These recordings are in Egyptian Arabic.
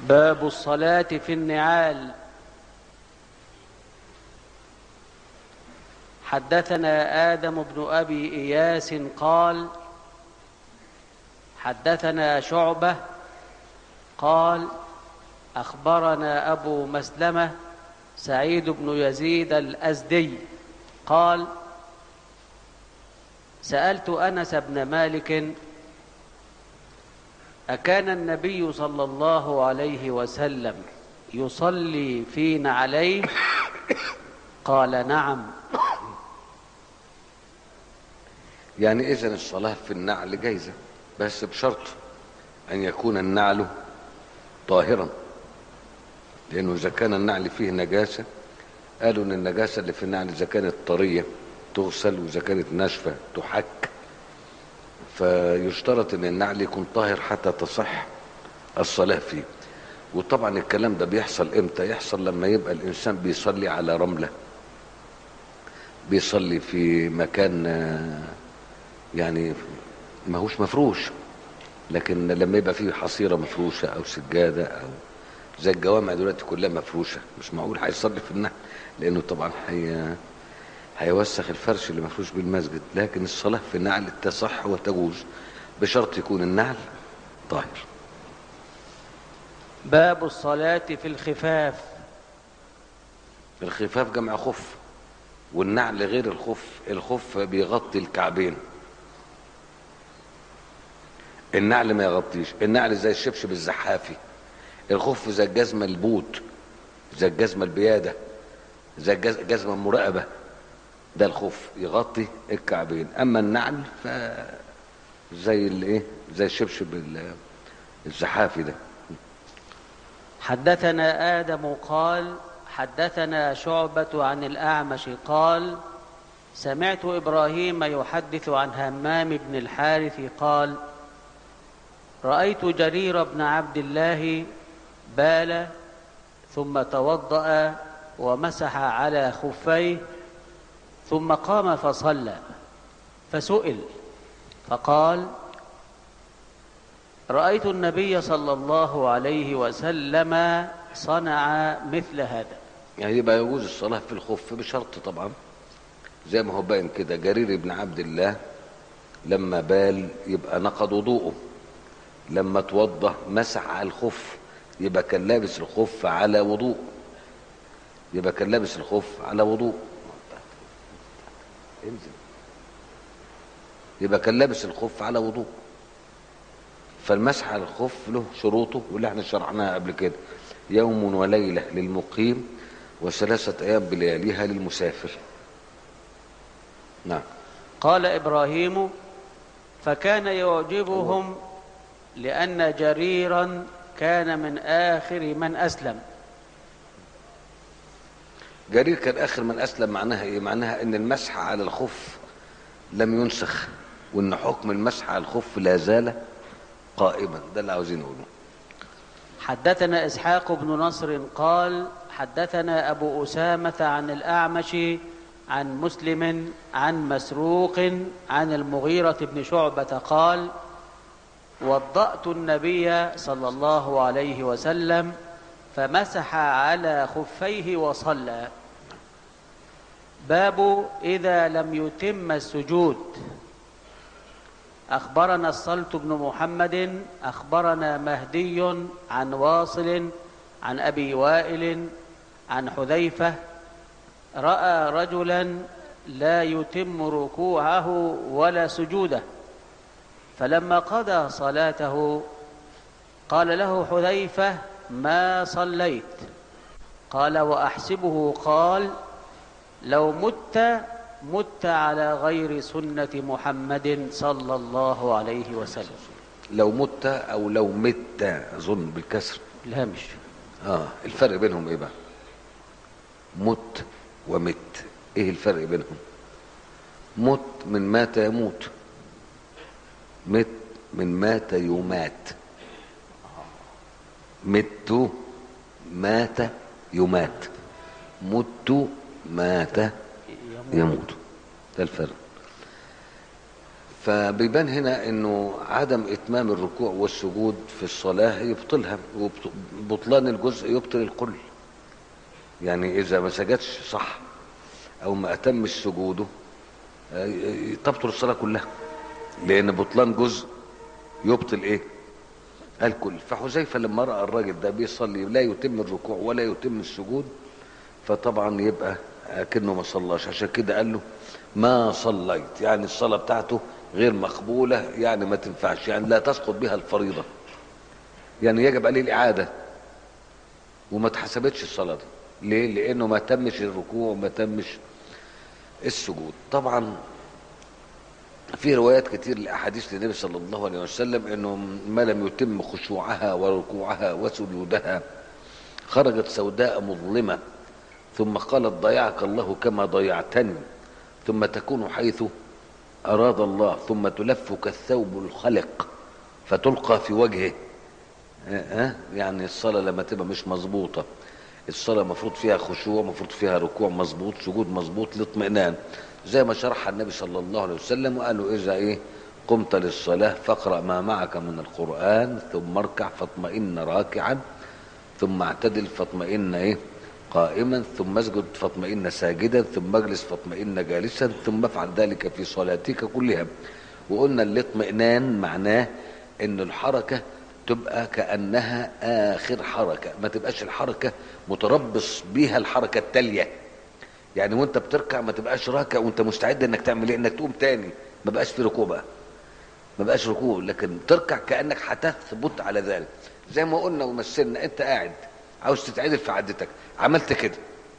باب الصلاة في النعال حدثنا آدم بن أبي إياس قال حدثنا شعبة قال أخبرنا أبو مسلمة سعيد بن يزيد الأزدي قال سألت أنس بن مالك أكان النبي صلى الله عليه وسلم يصلي فينا عليه قال نعم يعني إذن الصلاة في النعل جايزة بس بشرط أن يكون النعل طاهرا لأنه إذا كان النعل فيه نجاسة قالوا إن النجاسة اللي في النعل إذا كانت طرية تغسل وإذا كانت ناشفة تحك فيشترط ان النعل يكون طاهر حتى تصح الصلاة فيه وطبعا الكلام ده بيحصل امتى يحصل لما يبقى الانسان بيصلي على رملة بيصلي في مكان يعني ماهوش مفروش لكن لما يبقى فيه حصيرة مفروشة او سجادة او زي الجوامع دلوقتي كلها مفروشة مش معقول هيصلي في النعل لانه طبعا هي هيوسخ الفرش اللي مفروش بالمسجد لكن الصلاة في النعل تصح وتجوز بشرط يكون النعل طاهر باب الصلاة في الخفاف الخفاف جمع خف والنعل غير الخف الخف بيغطي الكعبين النعل ما يغطيش النعل زي الشبشب الزحافي الخف زي الجزمة البوت زي الجزمة البيادة زي الجزمة المراقبة ده الخف يغطي الكعبين اما النعل ف زي الايه زي الشبشب الزحافي ده حدثنا آدم قال حدثنا شعبة عن الأعمش قال سمعت إبراهيم يحدث عن همام بن الحارث قال رأيت جرير بن عبد الله بال ثم توضأ ومسح على خفيه ثم قام فصلى فسئل فقال رأيت النبي صلى الله عليه وسلم صنع مثل هذا يعني يبقى يجوز الصلاة في الخف بشرط طبعا زي ما هو باين كده جرير بن عبد الله لما بال يبقى نقض وضوءه لما توضى مسح على الخف يبقى كان لابس الخف على وضوء يبقى كان لابس الخف على وضوء انزل يبقى كان لابس الخف على وضوء فالمسح على الخف له شروطه واللي احنا شرحناها قبل كده يوم وليلة للمقيم وثلاثة أيام بلياليها للمسافر نعم قال إبراهيم فكان يعجبهم لأن جريرا كان من آخر من أسلم جرير كان آخر من أسلم معناها إيه معناها إن المسح على الخف لم ينسخ وإن حكم المسح على الخف لا زال قائما ده اللي عاوزين نقوله حدثنا إسحاق بن نصر قال حدثنا أبو أسامة عن الأعمش عن مسلم عن مسروق عن المغيرة بن شعبة قال وضأت النبي صلى الله عليه وسلم فمسح على خفيه وصلى باب إذا لم يتم السجود أخبرنا الصلت بن محمد أخبرنا مهدي عن واصل عن أبي وائل عن حذيفة رأى رجلا لا يتم ركوعه ولا سجوده فلما قضى صلاته قال له حذيفة ما صليت قال وأحسبه قال لو مت مت على غير سنة محمد صلى الله عليه وسلم لو مت أو لو مت أظن بالكسر الهامش آه الفرق بينهم إيه بقى مت ومت إيه الفرق بينهم مت من مات يموت مت من مات يمات مت مات يمات مت مات يموت ده الفرق فبيبان هنا انه عدم اتمام الركوع والسجود في الصلاه يبطلها وبطلان الجزء يبطل الكل يعني اذا ما سجدش صح او ما اتمش سجوده آه، تبطل الصلاه كلها لان بطلان جزء يبطل ايه الكل فحذيفه لما راى الراجل ده بيصلي لا يتم الركوع ولا يتم السجود فطبعا يبقى كأنه ما صلاش عشان كده قال له ما صليت يعني الصلاه بتاعته غير مقبوله يعني ما تنفعش يعني لا تسقط بها الفريضه يعني يجب عليه الاعاده وما اتحسبتش الصلاه دي ليه لانه ما تمش الركوع وما تمش السجود طبعا في روايات كتير لاحاديث للنبي صلى الله عليه وسلم انه ما لم يتم خشوعها وركوعها وسجودها خرجت سوداء مظلمه ثم قالت ضيعك الله كما ضيعتني ثم تكون حيث اراد الله ثم تلف كالثوب الخلق فتلقى في وجهه ها يعني الصلاه لما تبقى مش مظبوطه الصلاه المفروض فيها خشوع المفروض فيها ركوع مظبوط سجود مظبوط الاطمئنان زي ما شرحها النبي صلى الله عليه وسلم وقالوا اذا ايه قمت للصلاه فاقرا ما معك من القران ثم اركع فاطمئن راكعا ثم اعتدل فاطمئن ايه قائما ثم اسجد فاطمئن ساجدا ثم اجلس فاطمئن جالسا ثم افعل ذلك في صلاتك كلها وقلنا الاطمئنان معناه ان الحركه تبقى كانها اخر حركه ما تبقاش الحركه متربص بيها الحركه التاليه يعني وانت بتركع ما تبقاش راكع وانت مستعد انك تعمل ايه انك تقوم تاني ما بقاش في ركوع بقى ما بقاش ركوع لكن تركع كانك هتثبت على ذلك زي ما قلنا ومثلنا انت قاعد عاوز تتعدل في عدتك عملت كده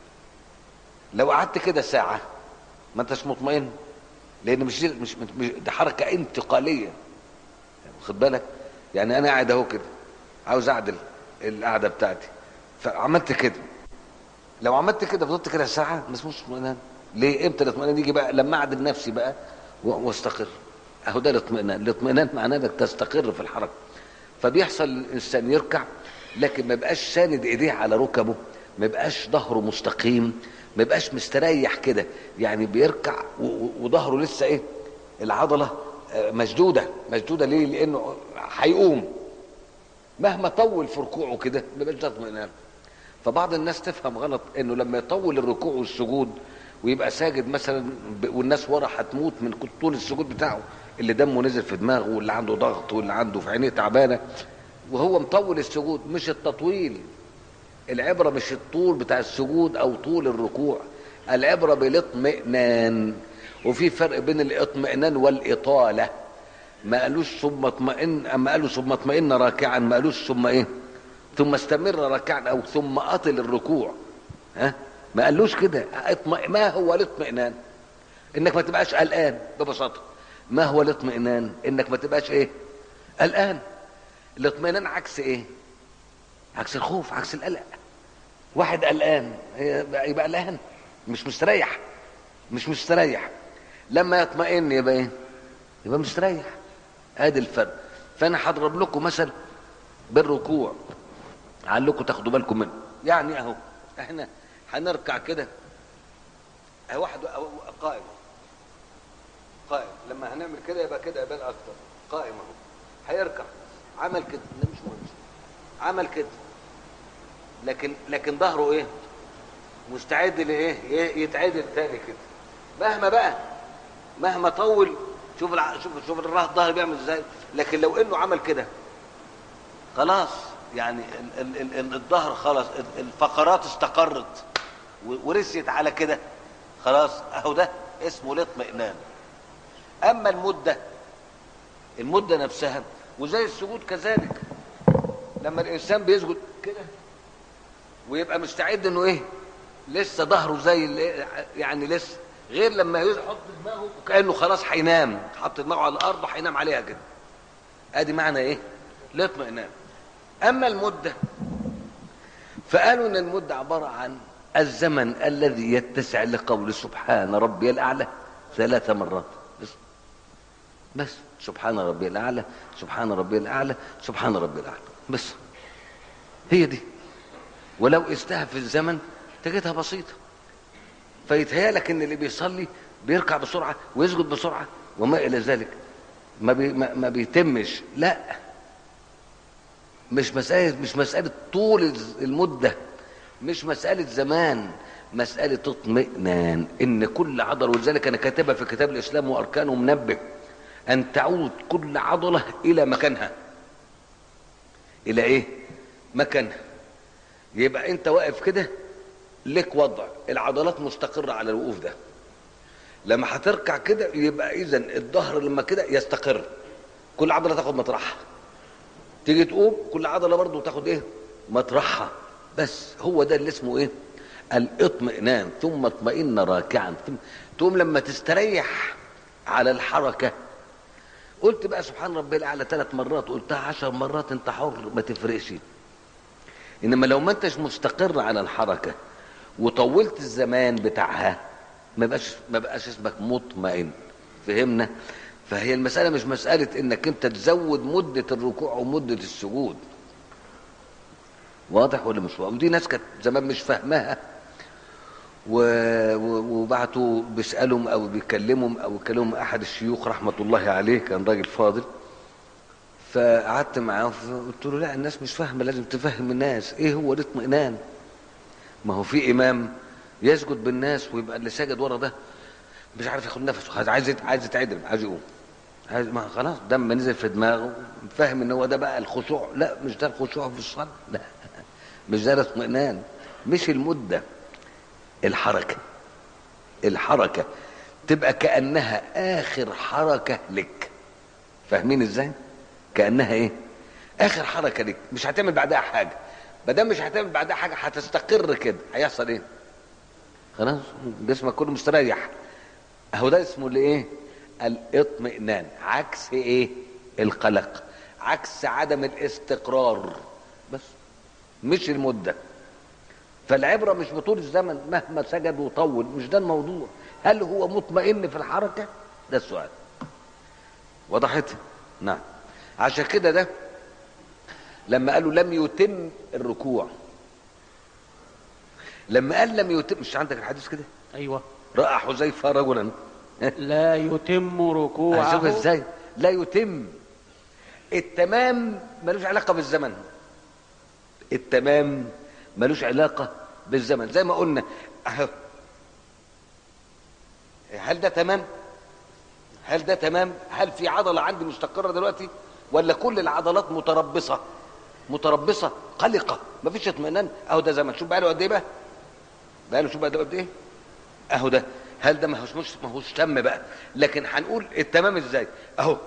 لو قعدت كده ساعه ما انتش مطمئن لان مش دي مش, مش دي حركه انتقاليه خد بالك يعني انا قاعد اهو كده عاوز اعدل القعده بتاعتي فعملت كده لو عملت كده فضلت كده ساعه ما اسموش اطمئنان ليه امتى الاطمئنان يجي بقى لما اعدل نفسي بقى واستقر اهو ده الاطمئنان الاطمئنان معناه انك تستقر في الحركه فبيحصل الانسان يركع لكن ما يبقاش ساند ايديه على ركبه ما يبقاش ظهره مستقيم ما يبقاش مستريح كده يعني بيركع وظهره لسه ايه العضله مشدوده مشدوده ليه لانه هيقوم مهما طول في ركوعه كده ما يبقاش ده اطمئنان فبعض الناس تفهم غلط انه لما يطول الركوع والسجود ويبقى ساجد مثلا والناس ورا هتموت من طول السجود بتاعه اللي دمه نزل في دماغه واللي عنده ضغط واللي عنده في عينيه تعبانه وهو مطول السجود مش التطويل العبره مش الطول بتاع السجود او طول الركوع العبره بالاطمئنان وفي فرق بين الاطمئنان والاطاله ما قالوش ثم اطمئن اما قالوا ثم اطمئن راكعا ما قالوش ثم ايه ثم استمر راكعا او ثم اطل الركوع ها ما قالوش كده ما هو الاطمئنان انك ما تبقاش قلقان ببساطه ما هو الاطمئنان انك ما تبقاش ايه قلقان الاطمئنان عكس ايه عكس الخوف عكس القلق واحد قلقان يبقى قلقان مش مستريح مش مستريح لما يطمئن يبقى ايه يبقى مستريح ادي الفرق فانا هضرب لكم مثل بالركوع علكم تاخدوا بالكم منه يعني اهو احنا هنركع كده اهو واحد قائم قائم لما هنعمل كده يبقى كده يبان اكتر قائم اهو هيركع عمل كده ده مش مهم عمل كده لكن لكن ظهره ايه مستعد لايه يتعدل تاني كده مهما بقى مهما طول شوف الع... شوف شوف الظهر بيعمل ازاي لكن لو انه عمل كده خلاص يعني ال... ال... ال... الظهر خلاص الفقرات استقرت ورسيت على كده خلاص اهو ده اسمه الاطمئنان اما المده المده نفسها وزي السجود كذلك لما الانسان بيسجد كده ويبقى مستعد انه ايه لسه ظهره زي يعني لسه غير لما يحط دماغه وكانه خلاص هينام حط دماغه على الارض وهينام عليها كده ادي معنى ايه الاطمئنان اما المده فقالوا ان المده عباره عن الزمن الذي يتسع لقول سبحان ربي الاعلى ثلاث مرات بس بس سبحان ربي الاعلى سبحان ربي الاعلى سبحان ربي الاعلى بس هي دي ولو استهى في الزمن تجدها بسيطه فيتهيألك ان اللي بيصلي بيركع بسرعه ويسجد بسرعه وما الى ذلك ما, بي ما, ما بيتمش لا مش مسألة مش مسألة طول المدة مش مسألة زمان مسألة اطمئنان إن كل عضلة ولذلك أنا كاتبها في كتاب الإسلام وأركانه منبه أن تعود كل عضلة إلى مكانها إلى إيه؟ مكانها يبقى أنت واقف كده لك وضع العضلات مستقرة على الوقوف ده لما هتركع كده يبقى إذا الظهر لما كده يستقر كل عضلة تاخد مطرحها تيجي تقوم كل عضلة برضو تاخد إيه؟ مطرحها بس هو ده اللي اسمه إيه؟ الاطمئنان ثم اطمئن راكعا ثم تقوم لما تستريح على الحركة قلت بقى سبحان ربي الأعلى ثلاث مرات قلتها عشر مرات انت حر ما تفرقش انما لو ما انتش مستقر على الحركة وطولت الزمان بتاعها ما بقاش ما بقاش اسمك مطمئن فهمنا فهي المسألة مش مسألة انك انت تزود مدة الركوع ومدة السجود واضح ولا مش واضح ودي ناس كانت زمان مش فاهماها و... و... وبعتوا بيسالهم او بيكلمهم او يكلمهم احد الشيوخ رحمه الله عليه كان راجل فاضل فقعدت معاه قلت له لا الناس مش فاهمه لازم تفهم الناس ايه هو الاطمئنان ما هو في امام يسجد بالناس ويبقى اللي ساجد ورا ده مش عارف ياخد نفسه عايز عايز يتعدل عايز يقوم عايز ما خلاص دم نزل في دماغه فاهم ان هو ده بقى الخشوع لا مش ده الخشوع في الصلاه لا مش ده الاطمئنان مش المده الحركة الحركة تبقى كأنها آخر حركة لك فاهمين ازاي كأنها ايه آخر حركة لك مش هتعمل بعدها حاجة مادام مش هتعمل بعدها حاجة هتستقر كده هيحصل ايه خلاص جسمك كله مستريح اهو ده اسمه الايه الاطمئنان عكس ايه القلق عكس عدم الاستقرار بس مش المده فالعبرة مش بطول الزمن مهما سجد وطول مش ده الموضوع هل هو مطمئن في الحركة ده السؤال وضحت نعم عشان كده ده لما قالوا لم يتم الركوع لما قال لم يتم مش عندك الحديث كده أيوة رأى حذيفة رجلا لا يتم ركوعه شوف ازاي لا يتم التمام ملوش علاقة بالزمن التمام ملوش علاقة بالزمن زي ما قلنا أهو. هل ده تمام هل ده تمام هل في عضلة عندي مستقرة دلوقتي ولا كل العضلات متربصة متربصة قلقة مفيش اطمئنان اهو ده زمن شوف بقى له قد ايه بقى بقى له شوف بقى له قد ايه اهو ده هل ده ما هوش مش ما هوش تم بقى لكن هنقول التمام ازاي اهو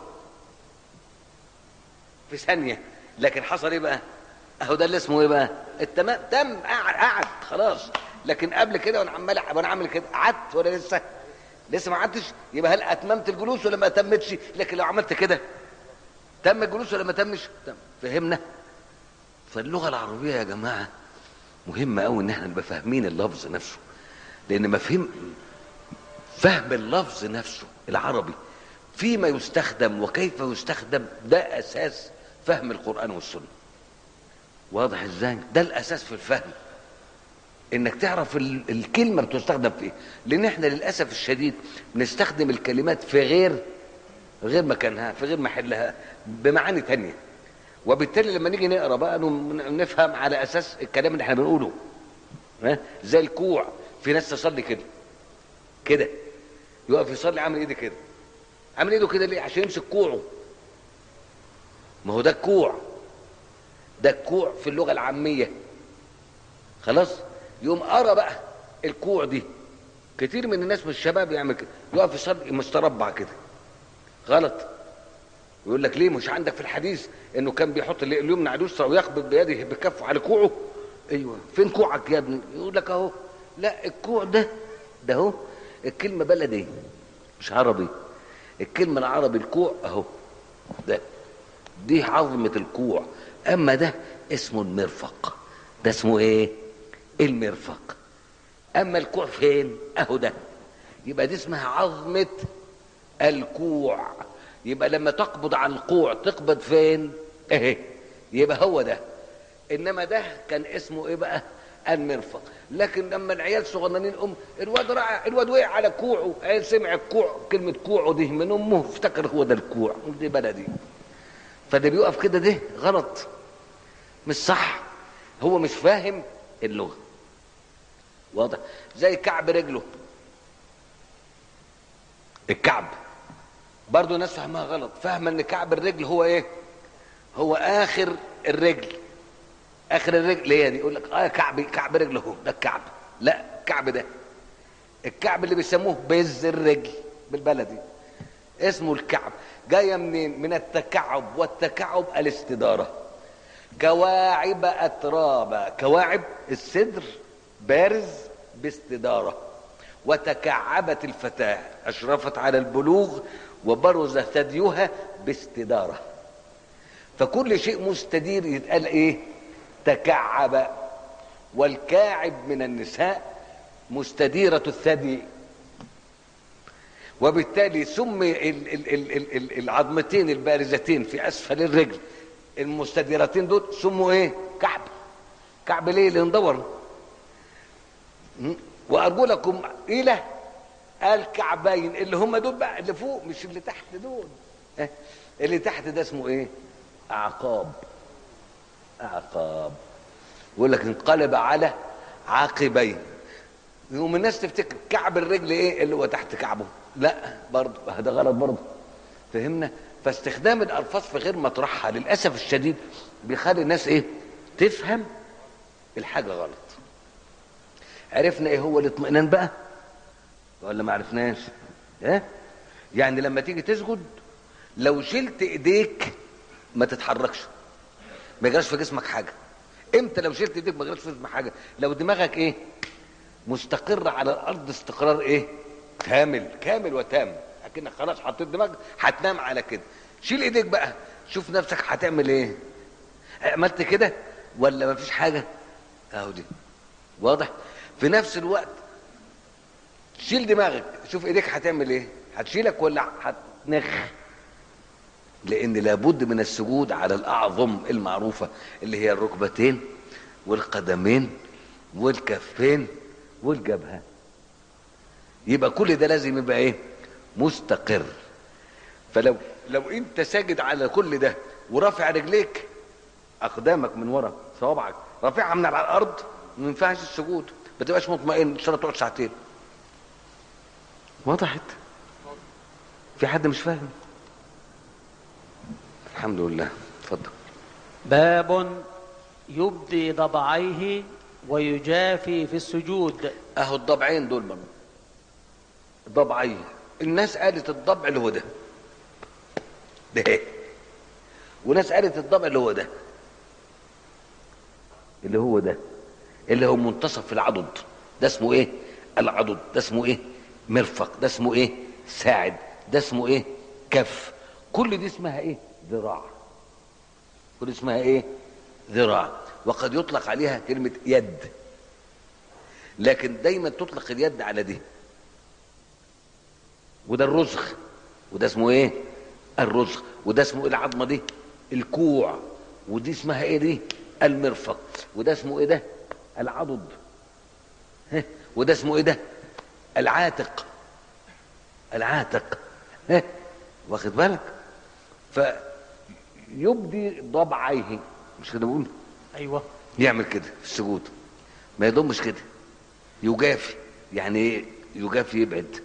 في ثانية لكن حصل ايه بقى اهو ده اللي اسمه ايه بقى التمام تم قعد قعد خلاص لكن قبل كده وانا عمال وانا عامل كده قعدت ولا لسه لسه ما قعدتش يبقى هل اتممت الجلوس ولا ما اتمتش لكن لو عملت كده تم الجلوس ولا ما تمش تم فهمنا فاللغه العربيه يا جماعه مهمه قوي ان احنا نبقى فاهمين اللفظ نفسه لان مفهوم فهم اللفظ نفسه العربي فيما يستخدم وكيف يستخدم ده اساس فهم القران والسنه واضح ازاي ده الاساس في الفهم انك تعرف ال- الكلمه بتستخدم في ايه لان احنا للاسف الشديد بنستخدم الكلمات في غير غير مكانها في غير محلها بمعاني تانية وبالتالي لما نيجي نقرا بقى ن- نفهم على اساس الكلام اللي احنا بنقوله ها زي الكوع في ناس تصلي كده كده يقف يصلي عامل ايده كده عامل ايده كده ليه عشان يمسك كوعه ما هو ده الكوع ده الكوع في اللغه العاميه خلاص يوم ارى بقى الكوع دي كتير من الناس من الشباب يعمل كده يقف يصلي مستربع كده غلط ويقول لك ليه مش عندك في الحديث انه كان بيحط ال- اليمنى على اليسرى ويقبض بيده بكفه على كوعه ايوه فين كوعك يا ابني يقول لك اهو لا الكوع ده ده اهو الكلمه بلدي مش عربي الكلمه العربي الكوع اهو ده دي عظمه الكوع اما ده اسمه المرفق ده اسمه ايه المرفق اما الكوع فين اهو ده يبقى دي اسمها عظمه الكوع يبقى لما تقبض على الكوع تقبض فين اهي يبقى هو ده انما ده كان اسمه ايه بقى المرفق لكن لما العيال صغننين ام الواد رأى الواد وقع على كوعه عيل سمع الكوع كلمه كوعه دي من امه افتكر هو ده الكوع دي بلدي فده بيقف كده ده غلط مش صح هو مش فاهم اللغه واضح زي كعب رجله الكعب برضو ناس فاهمها غلط فاهمه ان كعب الرجل هو ايه هو اخر الرجل اخر الرجل هي دي يقول لك اه كعب كعب رجل اهو ده الكعب لا الكعب ده الكعب اللي بيسموه بز الرجل بالبلدي اسمه الكعب جايه منين من التكعب والتكعب الاستداره كواعب اترابا كواعب الصدر بارز باستداره وتكعبت الفتاه اشرفت على البلوغ وبرز ثديها باستداره فكل شيء مستدير يتقال ايه تكعب والكاعب من النساء مستديرة الثدي وبالتالي سمي ال- ال- ال- ال- ال- العظمتين البارزتين في اسفل الرجل المستديرتين دول سموا ايه كعب كعب ليه لندور وارجلكم الى الكعبين اللي هم دول بقى اللي فوق مش اللي تحت دول اه، اللي تحت ده اسمه ايه اعقاب اعقاب يقول لك انقلب على عاقبين يقوم الناس تفتكر كعب الرجل ايه اللي هو تحت كعبه لا برضه هذا غلط برضه فهمنا فاستخدام الالفاظ في غير مطرحها للاسف الشديد بيخلي الناس ايه تفهم الحاجه غلط عرفنا ايه هو الاطمئنان بقى ولا ما عرفناش ها يعني لما تيجي تسجد لو شلت ايديك ما تتحركش ما يجراش في جسمك حاجه امتى لو شلت ايديك ما يجراش في جسمك حاجه لو دماغك ايه مستقر على الارض استقرار ايه كامل كامل وتام اكنك خلاص حطيت دماغك هتنام على كده شيل ايديك بقى شوف نفسك هتعمل ايه عملت كده ولا ما فيش حاجه اهو دي واضح في نفس الوقت شيل دماغك شوف ايديك هتعمل ايه هتشيلك ولا هتنخ لان لابد من السجود على الاعظم المعروفه اللي هي الركبتين والقدمين والكفين والجبهه يبقى كل ده لازم يبقى ايه مستقر فلو لو انت ساجد على كل ده ورافع رجليك اقدامك من ورا صوابعك رافعها من على الارض ما ينفعش السجود ما تبقاش مطمئن ان شاء الله تقعد ساعتين وضحت في حد مش فاهم الحمد لله اتفضل باب يبدي ضبعيه ويجافي في السجود اهو الضبعين دول برضه ضبعين الناس قالت الضبع اللي هو ده ده وناس قالت الضبع اللي هو ده اللي هو ده اللي هو منتصف العضد ده اسمه ايه العضد ده اسمه ايه مرفق ده اسمه ايه ساعد ده اسمه ايه كف كل دي اسمها ايه ذراع كل دي اسمها ايه ذراع وقد يطلق عليها كلمة يد لكن دايما تطلق اليد على دي وده الرزغ وده اسمه ايه الرزغ وده اسمه ايه العظمه دي الكوع ودي اسمها ايه دي المرفق وده اسمه ايه ده العضد ها؟ وده اسمه ايه ده العاتق العاتق ها؟ واخد بالك فيبدي ضبعيه مش كده بقول ايوه يعمل كده في السجود ما يضمش كده يجافي يعني ايه يجافي يبعد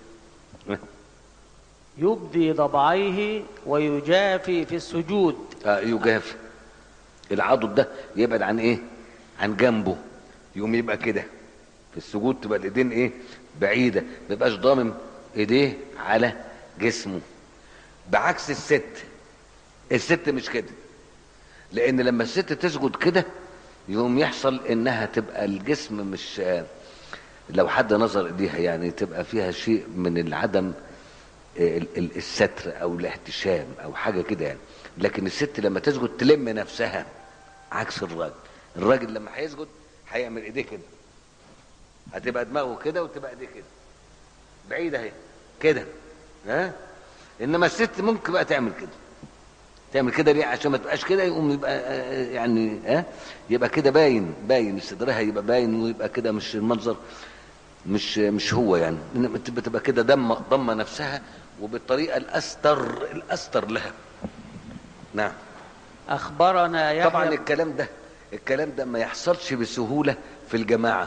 يبدي ضبعيه ويجافي في السجود آه يجافي العضد ده يبعد عن ايه عن جنبه يقوم يبقى كده في السجود تبقى الايدين ايه بعيده ما يبقاش ضامم ايديه على جسمه بعكس الست الست مش كده لان لما الست تسجد كده يقوم يحصل انها تبقى الجسم مش لو حد نظر ايديها يعني تبقى فيها شيء من العدم ال- ال- الستر او الاحتشام او حاجه كده يعني لكن الست لما تسجد تلم نفسها عكس الراجل الراجل لما هيسجد هيعمل ايديه كده هتبقى دماغه كده وتبقى ايديه كده بعيده اهي كده ها انما الست ممكن بقى تعمل كده تعمل كده ليه عشان ما تبقاش كده يقوم يبقى آه، يعني ها يبقى كده باين باين صدرها يبقى باين ويبقى كده مش المنظر مش مش هو يعني إنما تبقى تبقى كده دم ضمه نفسها وبالطريقه الاستر الاستر لها نعم أخبرنا يحيى طبعا الكلام ده الكلام ده ما يحصلش بسهوله في الجماعه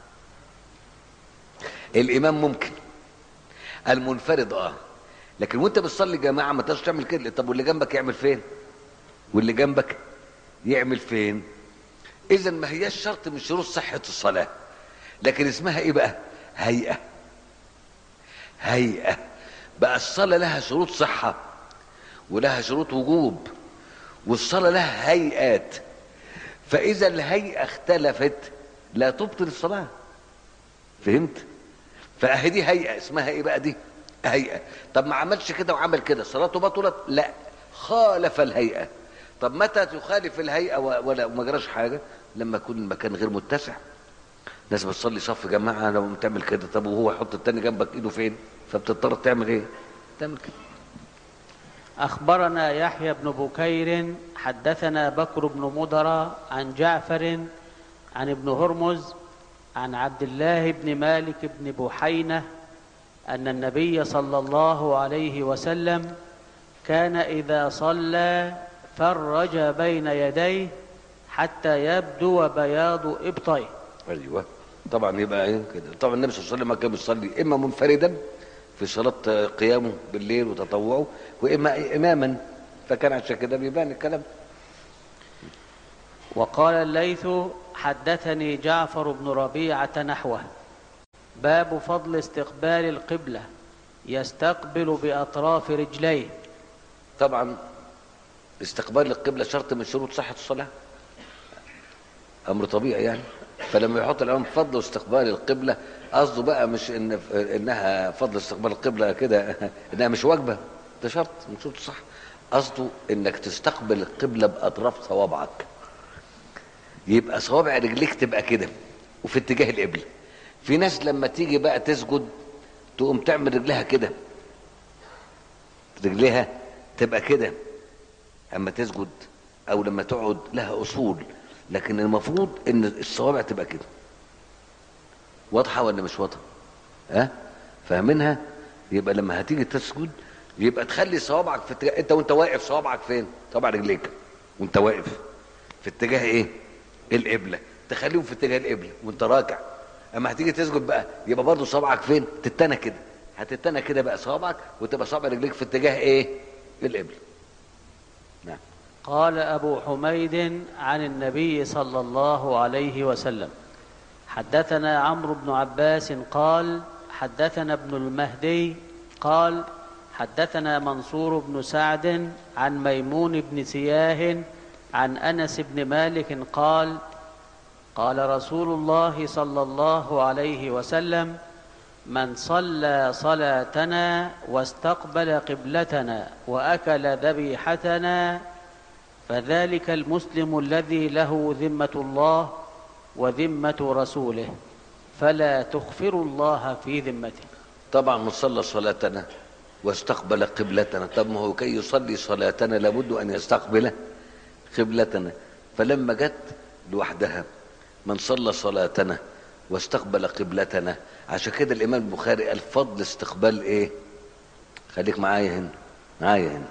الامام ممكن المنفرد اه لكن وانت بتصلي جماعه ما تقدرش تعمل كده طب واللي جنبك يعمل فين واللي جنبك يعمل فين اذا ما هياش شرط من شروط صحه الصلاه لكن اسمها ايه بقى هيئه هيئه بقى الصلاه لها شروط صحه ولها شروط وجوب والصلاه لها هيئات فاذا الهيئه اختلفت لا تبطل الصلاه فهمت فاهي دي هيئه اسمها ايه بقى دي هيئه طب ما عملش كده وعمل كده صلاته بطلت لا خالف الهيئه طب متى تخالف الهيئه و- ولا ما جراش حاجه لما يكون المكان غير متسع ناس بتصلي صف جماعه لو تعمل كده طب وهو يحط التاني جنبك ايده فين فبتضطر تعمل ايه تعمل كده أخبرنا يحيى بن بكير حدثنا بكر بن مضر عن جعفر عن ابن هرمز عن عبد الله بن مالك بن بحينة أن النبي صلى الله عليه وسلم كان إذا صلى فرج بين يديه حتى يبدو بياض إبطيه ايوه طبعا يبقى ايه كده طبعا النبي صلى الله عليه وسلم كان بيصلي اما منفردا في صلاه قيامه بالليل وتطوعه واما اماما فكان عشان كده بيبان الكلام وقال الليث حدثني جعفر بن ربيعة نحوه باب فضل استقبال القبلة يستقبل بأطراف رجليه طبعا استقبال القبله شرط من شروط صحه الصلاه امر طبيعي يعني فلما يحط الامام فضل استقبال القبله قصده بقى مش ان انها فضل استقبال القبله كده انها مش واجبه ده شرط من شروط الصح قصده انك تستقبل القبله باطراف صوابعك يبقى صوابع رجليك تبقى كده وفي اتجاه القبله في ناس لما تيجي بقى تسجد تقوم تعمل رجلها كده رجليها تبقى كده اما تسجد او لما تقعد لها اصول لكن المفروض ان الصوابع تبقى كده واضحه ولا مش واضحه ها فاهمينها يبقى لما هتيجي تسجد يبقى تخلي صوابعك في اتجاه انت وانت واقف صوابعك فين صوابع رجليك وانت واقف في اتجاه ايه القبله تخليهم في اتجاه القبله وانت راكع اما هتيجي تسجد بقى يبقى برضه صوابعك فين تتنى كده هتتنى كده بقى صوابعك وتبقى صوابع رجليك في اتجاه ايه القبله نعم قال أبو حميد عن النبي صلى الله عليه وسلم حدثنا عمرو بن عباس قال حدثنا ابن المهدي قال حدثنا منصور بن سعد عن ميمون بن سياه عن انس بن مالك قال قال رسول الله صلى الله عليه وسلم من صلى صلاتنا واستقبل قبلتنا واكل ذبيحتنا فذلك المسلم الذي له ذمه الله وذمه رسوله فلا تخفروا الله في ذمته طبعا من صلى صلاتنا واستقبل قبلتنا طب ما هو كي يصلي صلاتنا لابد ان يستقبل قبلتنا فلما جت لوحدها من صلى صلاتنا واستقبل قبلتنا عشان كده الامام البخاري قال فضل استقبال ايه خليك معايا هنا معايا هنا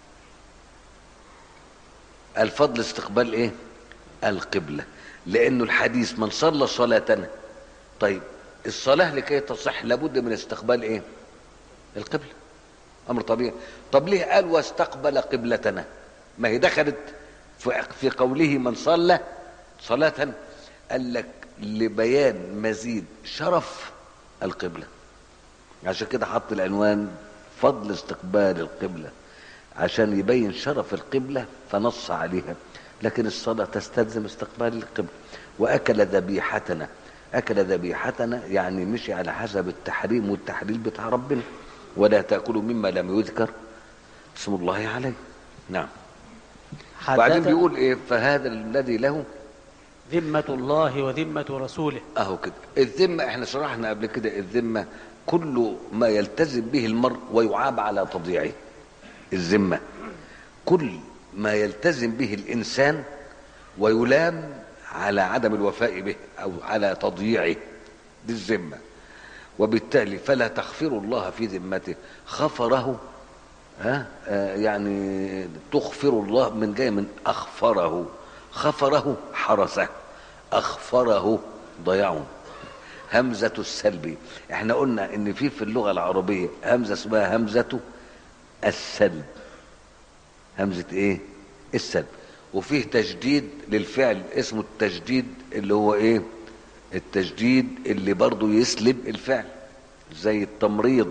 الفضل استقبال ايه القبلة لانه الحديث من صلى صلاتنا طيب الصلاة لكي تصح لابد من استقبال ايه القبلة امر طبيعي طب ليه قال واستقبل قبلتنا ما هي دخلت في في قوله من صلى صلاة قال لك لبيان مزيد شرف القبلة عشان كده حط العنوان فضل استقبال القبلة عشان يبين شرف القبلة فنص عليها لكن الصلاة تستلزم استقبال القبلة وأكل ذبيحتنا أكل ذبيحتنا يعني مشي على حسب التحريم والتحليل بتاع ربنا ولا تأكلوا مما لم يذكر اسم الله عليه نعم وبعدين حدث بيقول ايه فهذا الذي له ذمة الله وذمة رسوله اهو كده الذمه احنا شرحنا قبل كده الذمه كل ما يلتزم به المرء ويعاب على تضييعه الذمه كل ما يلتزم به الإنسان ويلام على عدم الوفاء به أو على تضييعه بالذمة وبالتالي فلا تغفر الله في ذمته خفره ها آه يعني تغفر الله من جاي من أخفره خفره حرسه أخفره ضيعه همزة السلب احنا قلنا ان في في اللغة العربية همزة اسمها همزة السلب همزة ايه السلب وفيه تجديد للفعل اسمه التجديد اللي هو ايه التجديد اللي برضه يسلب الفعل زي التمريض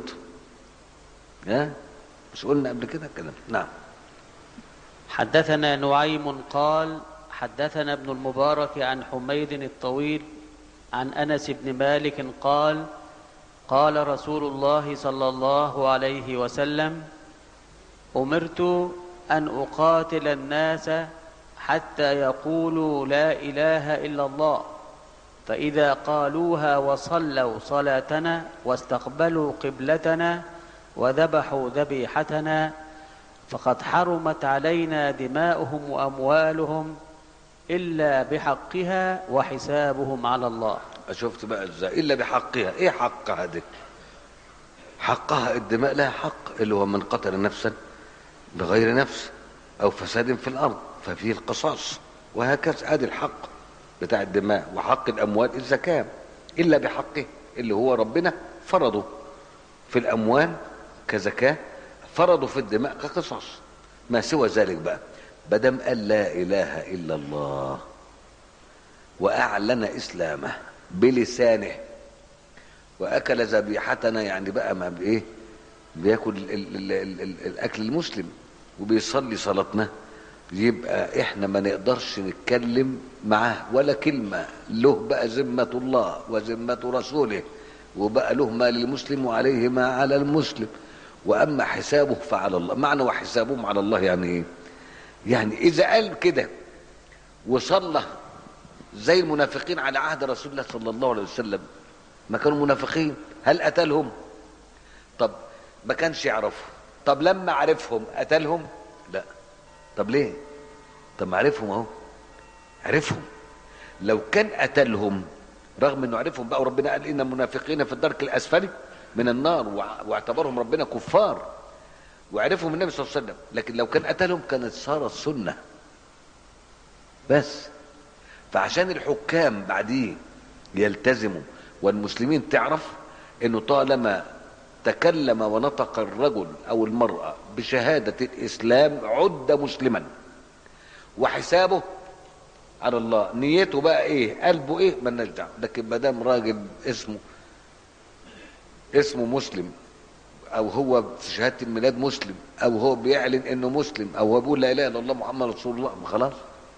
ها مش قلنا قبل كده الكلام نعم حدثنا نعيم قال حدثنا ابن المبارك عن حميد الطويل عن انس بن مالك قال قال رسول الله صلى الله عليه وسلم امرت ان اقاتل الناس حتى يقولوا لا اله الا الله فاذا قالوها وصلوا صلاتنا واستقبلوا قبلتنا وذبحوا ذبيحتنا فقد حرمت علينا دماؤهم واموالهم الا بحقها وحسابهم على الله شفت بقى ازاي الا بحقها ايه حقها دي حقها الدماء لها حق اللي هو من قتل نفسا بغير نفس او فساد في الارض ففيه القصاص وهكذا ادي الحق بتاع الدماء وحق الاموال الزكاه الا بحقه اللي هو ربنا فرضه في الاموال كزكاه فرضه في الدماء كقصاص ما سوى ذلك بقى بدم قال لا اله الا الله واعلن اسلامه بلسانه واكل ذبيحتنا يعني بقى ما بايه بياكل ال ال ال ال الاكل المسلم وبيصلي صلاتنا يبقى احنا ما نقدرش نتكلم معاه ولا كلمه له بقى ذمه الله وذمه رسوله وبقى له ما للمسلم وعليه ما على المسلم واما حسابه فعلى الله معنى وحسابهم على الله يعني ايه يعني اذا قال كده وصلى زي المنافقين على عهد رسول الله صلى الله عليه وسلم ما كانوا منافقين هل قتلهم طب ما كانش يعرفهم طب لما عرفهم قتلهم لا طب ليه طب ما عرفهم اهو عرفهم لو كان قتلهم رغم انه عرفهم بقى وربنا قال ان المنافقين في الدرك الاسفل من النار واعتبرهم ربنا كفار وعرفهم النبي صلى الله عليه وسلم لكن لو كان قتلهم كانت صارت سنه بس فعشان الحكام بعديه يلتزموا والمسلمين تعرف انه طالما تكلم ونطق الرجل او المراه بشهاده الاسلام عد مسلما وحسابه على الله نيته بقى ايه قلبه ايه مالناش دعوه لكن ما دام راجل اسمه اسمه مسلم او هو في شهاده الميلاد مسلم او هو بيعلن انه مسلم او هو بيقول لا اله الا الله محمد رسول الله خلاص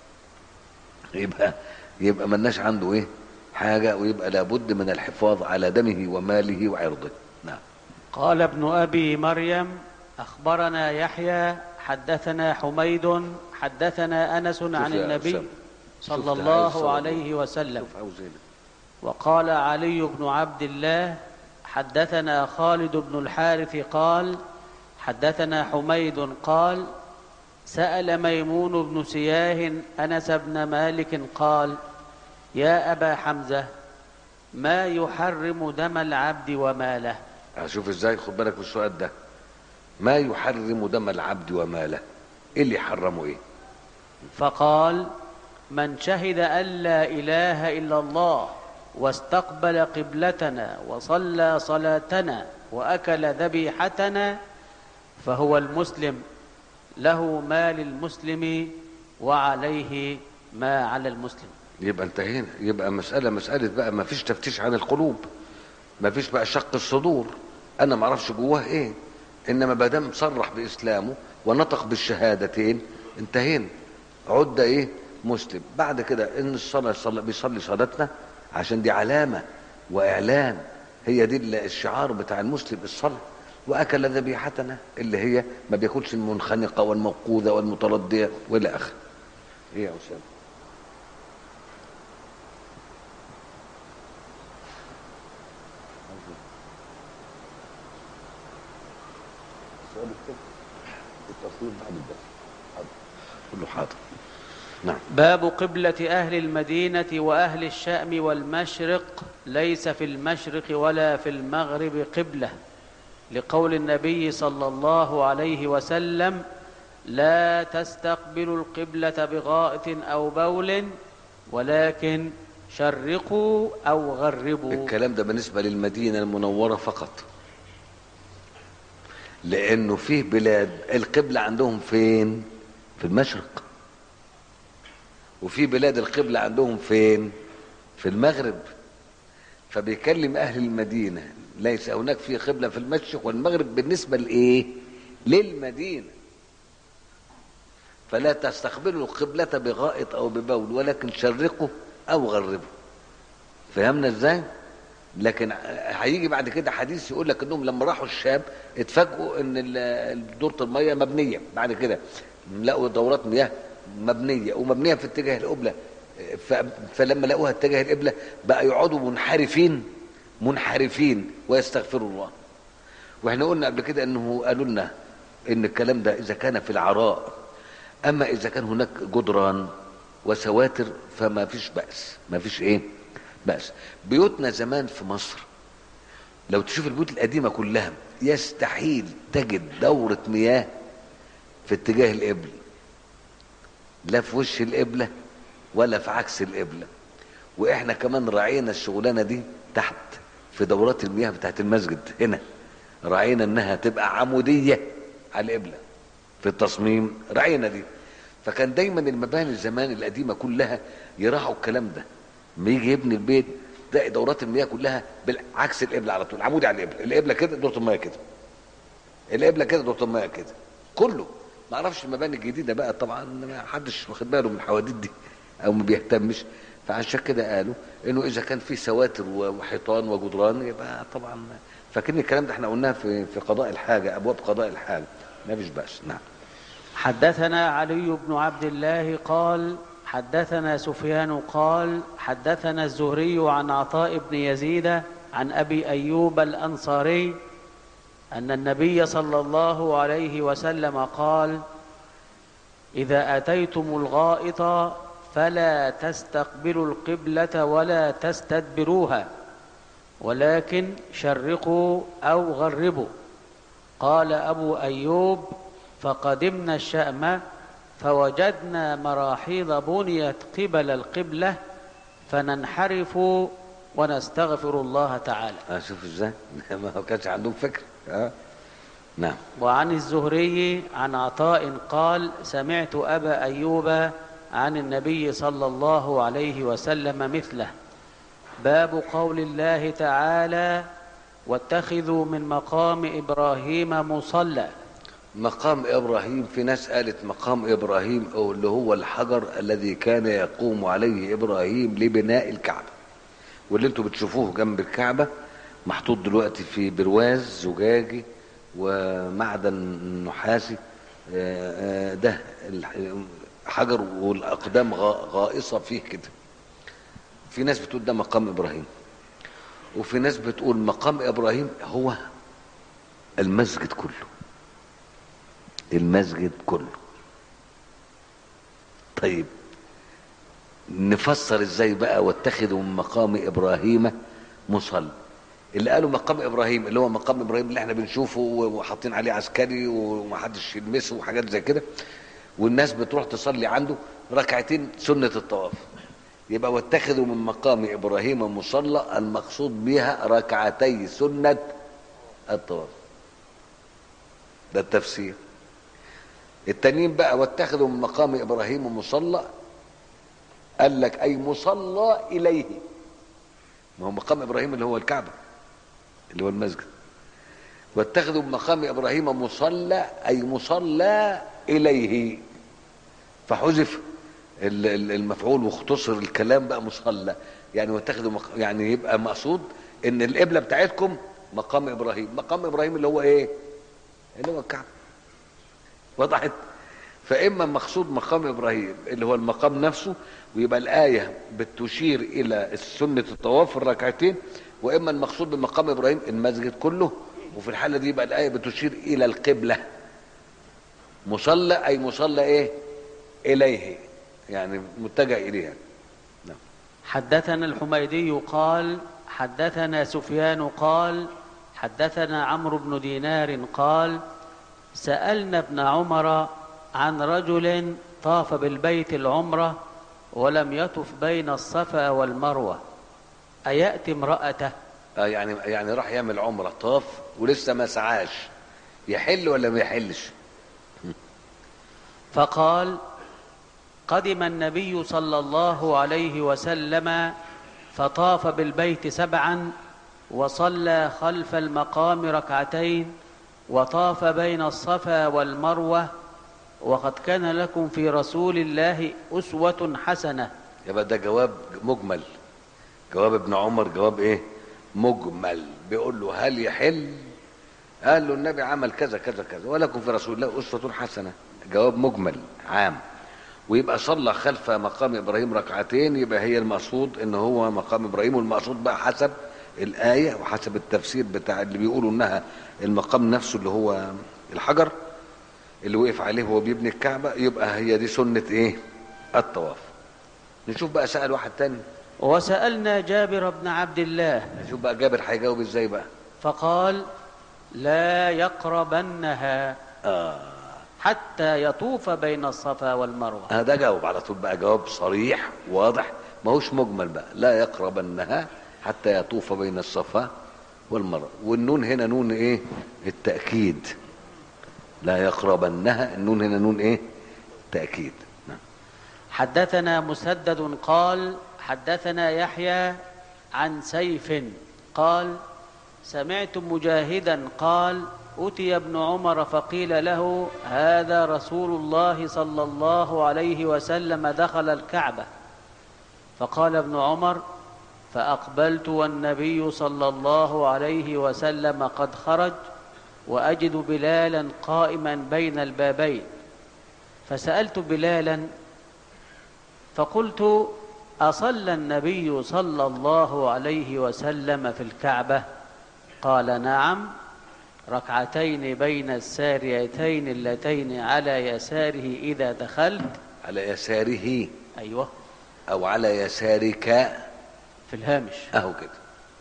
يبقى يبقى ملناش عنده ايه حاجه ويبقى لابد من الحفاظ على دمه وماله وعرضه نعم قال ابن ابي مريم اخبرنا يحيى حدثنا حميد حدثنا انس عن يا النبي أسامة. صلى شفت عايز الله صلى عليه وسلم شوف عاوز ايه وقال علي بن عبد الله حدثنا خالد بن الحارث قال حدثنا حميد قال سأل ميمون بن سياه أنس بن مالك قال يا أبا حمزة ما يحرم دم العبد وماله هشوف ازاي خد بالك من السؤال ده ما يحرم دم العبد وماله ايه اللي يحرمه ايه فقال من شهد أن لا إله إلا الله واستقبل قبلتنا وصلى صلاتنا وأكل ذبيحتنا فهو المسلم له ما للمسلم وعليه ما على المسلم يبقى انتهينا يبقى مسألة مسألة بقى ما فيش تفتيش عن القلوب ما فيش بقى شق الصدور انا ما اعرفش جواه ايه انما ما دام صرح باسلامه ونطق بالشهادتين انتهينا عد ايه مسلم بعد كده ان الصلاة صلى بيصلي صلاتنا عشان دي علامة واعلان هي دي ال- الشعار بتاع المسلم الصلاة واكل ذبيحتنا اللي هي ما بياكلش المنخنقة والموقوذة والمتردية والى اخره ايه يا اسامه السؤال الثاني التصوير بعد الدرس حاضر. كله حاضر نعم باب قبلة أهل المدينة وأهل الشأم والمشرق ليس في المشرق ولا في المغرب قبلة لقول النبي صلى الله عليه وسلم لا تستقبلوا القبلة بغائط أو بول ولكن شرقوا أو غربوا الكلام ده بالنسبة للمدينة المنورة فقط لأنه فيه بلاد القبلة عندهم فين في المشرق وفي بلاد القبلة عندهم فين في المغرب فبيكلم أهل المدينة ليس هناك في قبلة في المشرق والمغرب بالنسبة لإيه للمدينة فلا تستقبلوا القبلة بغائط أو ببول ولكن شرقوا أو غربوا فهمنا إزاي لكن هيجي بعد كده حديث يقول لك انهم لما راحوا الشام اتفاجئوا ان ال- دورة المية مبنية بعد كده لقوا دورات مياه مبنية ومبنية في اتجاه القبلة ف- فلما لقوها اتجاه القبلة بقى يقعدوا منحرفين منحرفين ويستغفروا الله واحنا قلنا قبل كده انه قالوا لنا ان الكلام ده اذا كان في العراء اما اذا كان هناك جدران وسواتر فما فيش بأس ما فيش ايه بأس بيوتنا زمان في مصر لو تشوف البيوت القديمة كلها يستحيل تجد دورة مياه في اتجاه القبل لا في وش القبلة ولا في عكس القبلة واحنا كمان راعينا الشغلانة دي تحت في دورات المياه بتاعت المسجد هنا راعينا انها تبقى عمودية على القبلة في التصميم راعينا دي فكان دايما المباني زمان القديمة كلها يراعوا الكلام ده لما يجي يبني البيت تلاقي دورات المياه كلها بالعكس القبلة على طول عمودي على القبلة القبلة كده دورة المياه كده القبلة كده دورة المياه كده كله ما اعرفش المباني الجديدة بقى طبعا ما حدش واخد باله من الحواديت دي او ما بيهتمش فعشان كده قالوا انه اذا كان في سواتر وحيطان وجدران يبقى طبعا فاكرين الكلام ده احنا قلناه في في قضاء الحاجه ابواب قضاء الحاجه ما فيش باس نعم حدثنا علي بن عبد الله قال حدثنا سفيان قال حدثنا الزهري عن عطاء بن يزيد عن ابي ايوب الانصاري ان النبي صلى الله عليه وسلم قال اذا اتيتم الغائط فلا تستقبلوا القبله ولا تستدبروها ولكن شرقوا او غربوا قال ابو ايوب فقدمنا الشام فوجدنا مراحيض بنيت قبل القبله فننحرف ونستغفر الله تعالى اشوف ازاي ما هو كانش عندهم فكر اه نعم وعن الزهري عن عطاء قال سمعت ابا ايوب عن النبي صلى الله عليه وسلم مثله باب قول الله تعالى واتخذوا من مقام ابراهيم مصلى مقام ابراهيم في ناس قالت مقام ابراهيم او اللي هو الحجر الذي كان يقوم عليه ابراهيم لبناء الكعبه واللي انتم بتشوفوه جنب الكعبه محطوط دلوقتي في برواز زجاجي ومعدن نحاسي آه، آه، ده الح- حجر والاقدام غا- غائصه فيه كده في ناس بتقول ده مقام ابراهيم وفي ناس بتقول مقام ابراهيم هو المسجد كله المسجد كله طيب نفسر ازاي بقى واتخذوا من مقام ابراهيم مصلى اللي قالوا مقام ابراهيم اللي هو مقام ابراهيم اللي احنا بنشوفه وحاطين عليه عسكري ومحدش يلمسه وحاجات زي كده والناس بتروح تصلي عنده ركعتين سنة الطواف يبقى واتخذوا من مقام ابراهيم مصلى المقصود بها ركعتي سنة الطواف ده التفسير التانيين بقى واتخذوا من مقام ابراهيم مصلى قال لك اي مصلى اليه ما هو مقام ابراهيم اللي هو الكعبه اللي هو المسجد واتخذوا من مقام ابراهيم مصلى اي مصلى اليه فحذف ال- ال- المفعول واختصر الكلام بقى مصلى يعني واتخذوا مق... يعني يبقى مقصود ان القبله بتاعتكم مقام ابراهيم مقام ابراهيم اللي هو ايه اللي هو الكعبه وضحت فاما مقصود مقام ابراهيم اللي هو المقام نفسه ويبقى الايه بتشير الى سنه الطواف الركعتين واما المقصود بمقام ابراهيم المسجد كله وفي الحاله دي يبقى الايه بتشير الى القبله مصلى اي مصلى ايه اليه يعني متجه اليها نعم حدثنا الحميدي قال حدثنا سفيان قال حدثنا عمرو بن دينار قال سألنا ابن عمر عن رجل طاف بالبيت العمرة ولم يطف بين الصفا والمروة أيأتي امرأته آه يعني يعني راح يعمل عمره طاف ولسه ما سعاش يحل ولا ما يحلش فقال قدم النبي صلى الله عليه وسلم فطاف بالبيت سبعا وصلى خلف المقام ركعتين وطاف بين الصفا والمروه وقد كان لكم في رسول الله اسوه حسنه يبقى ده جواب مجمل جواب ابن عمر جواب ايه مجمل بيقول له هل يحل قال له النبي عمل كذا كذا كذا ولكم في رسول الله اسوه حسنه جواب مجمل عام ويبقى صلى خلف مقام ابراهيم ركعتين يبقى هي المقصود ان هو مقام ابراهيم والمقصود بقى حسب الايه وحسب التفسير بتاع اللي بيقولوا انها المقام نفسه اللي هو الحجر اللي وقف عليه وهو بيبني الكعبه يبقى هي دي سنه ايه الطواف نشوف بقى سأل واحد تاني وسالنا جابر بن عبد الله نشوف بقى جابر هيجاوب ازاي بقى فقال لا يقربنها اه حتى يطوف بين الصفا والمروه آه ده جاوب على طول بقى جواب صريح واضح ما هوش مجمل بقى لا يقربنها حتى يطوف بين الصفا والمروه والنون هنا نون ايه التاكيد لا يقربنها النون هنا نون ايه تاكيد نعم. حدثنا مسدد قال حدثنا يحيى عن سيف قال سمعت مجاهدا قال أتي ابن عمر فقيل له هذا رسول الله صلى الله عليه وسلم دخل الكعبة فقال ابن عمر فأقبلت والنبي صلى الله عليه وسلم قد خرج وأجد بلالا قائما بين البابين فسألت بلالا فقلت أصلى النبي صلى الله عليه وسلم في الكعبة قال نعم ركعتين بين الساريتين اللتين على يساره إذا دخلت على يساره أيوة او على يسارك في الهامش اهو كده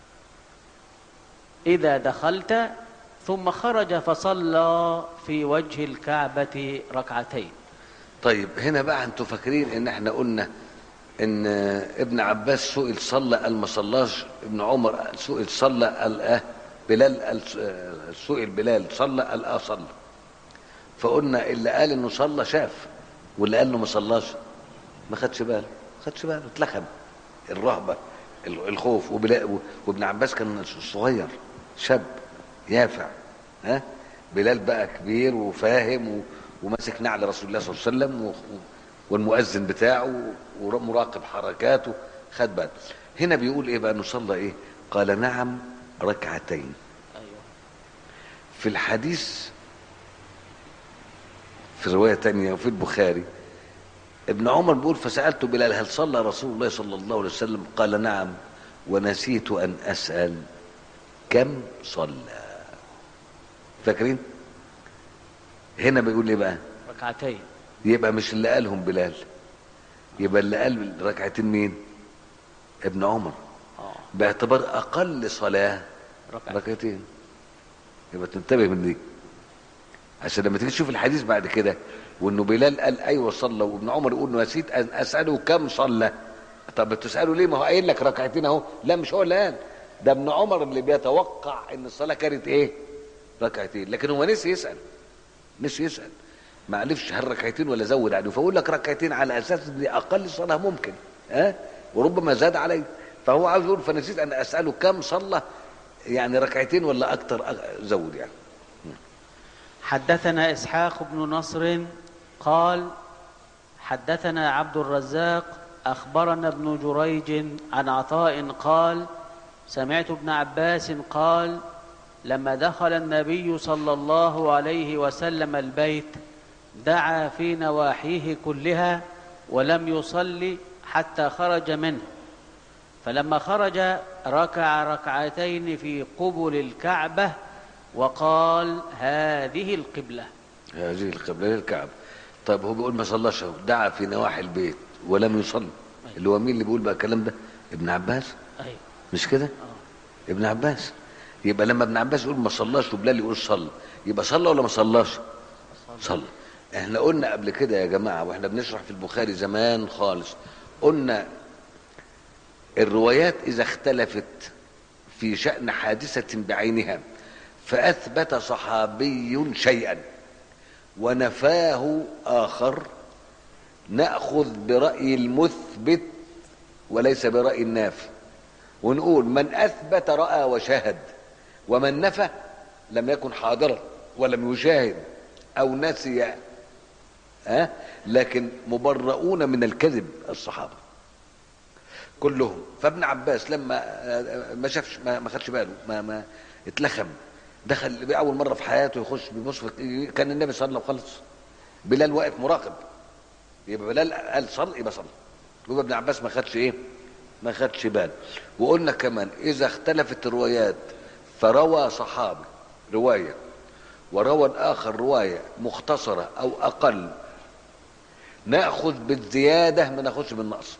إذا دخلت ثم خرج فصلى في وجه الكعبة ركعتين طيب هنا بقى انتوا فاكرين ان احنا قلنا ان ابن عباس سئل صلى قال ما صلاش ابن عمر سئل صلى قال اه بلال قال اه سئل بلال صلى قال اه صلى فقلنا اللي قال انه صلى شاف واللي قال انه ما صلاش ما خدش باله ما خدش باله اتلخم الرهبه ال- الخوف وبلا- وابن عباس كان صغير شاب يافع ها بلال بقى كبير وفاهم و- وماسك نعل رسول الله صلى الله عليه وسلم و- و- والمؤذن بتاعه ومراقب حركاته خد باله هنا بيقول ايه بقى انه صلى ايه قال نعم ركعتين أيوة في الحديث في رواية تانية وفي البخاري ابن عمر بيقول فسألت بلال هل صلى رسول الله صلى الله عليه وسلم قال نعم ونسيت أن أسأل كم صلى فاكرين هنا بيقول ايه بقى ركعتين يبقى مش اللي قالهم بلال يبقى اللي قال ركعتين مين ابن عمر آه باعتبار اقل صلاه ركعتين ركعتين يبقى تنتبه من دي عشان لما تيجي تشوف الحديث بعد كده وانه بلال قال ايوه صلى وابن عمر يقول نسيت ان اساله كم صلى طب بتساله ليه ما هو قايل لك ركعتين اهو لا مش هو اللي قال ده ابن عمر اللي بيتوقع ان الصلاه كانت ايه ركعتين لكن هو نسي يسال نسي يسال ما عرفش هل ركعتين ولا زود عليه فاقول لك ركعتين على اساس ان اقل صلاه ممكن ها وربما زاد عليه فهو عاوز يقول فنسيت ان اساله كم صلى يعني ركعتين ولا اكتر أ- زود يعني حدثنا إسحاق بن نصر قال حدثنا عبد الرزاق أخبرنا ابن جريج عن عطاء قال سمعت ابن عباس قال لما دخل النبي صلى الله عليه وسلم البيت دعا في نواحيه كلها ولم يصلي حتى خرج منه فلما خرج ركع ركعتين في قبل الكعبة وقال هذه القبلة هذه القبله للكعبه طيب هو بيقول ما صلاش اهو دعا في نواحي البيت ولم يصلي اللي هو مين اللي بيقول بقى الكلام ده ابن عباس ايوه مش كده اه ابن عباس يبقى لما ابن عباس يقول ما صلاش وبلال يقول صلى يبقى صلى ولا ما صلاش صلى احنا قلنا قبل كده يا جماعه واحنا بنشرح في البخاري زمان خالص قلنا الروايات اذا اختلفت في شان حادثه بعينها فاثبت صحابي شيئا ونفاه اخر ناخذ براي المثبت وليس براي النافي ونقول من اثبت راى وشاهد ومن نفى لم يكن حاضرا ولم يشاهد او نسي ها لكن مبرؤون من الكذب الصحابه كلهم فابن عباس لما ما شافش ما ما خدش باله ما ما اتلخم دخل باول مره في حياته يخش بمصفى كان النبي صلى الله عليه وسلم خلص بلال واقف مراقب يبقى بلال قال صل يبقى صلى يبقى ابن عباس ما خدش ايه ما خدش باله وقلنا كمان اذا اختلفت الروايات فروى صحابي روايه وروى الاخر روايه مختصره او اقل ناخذ بالزياده ما ناخذش بالنقص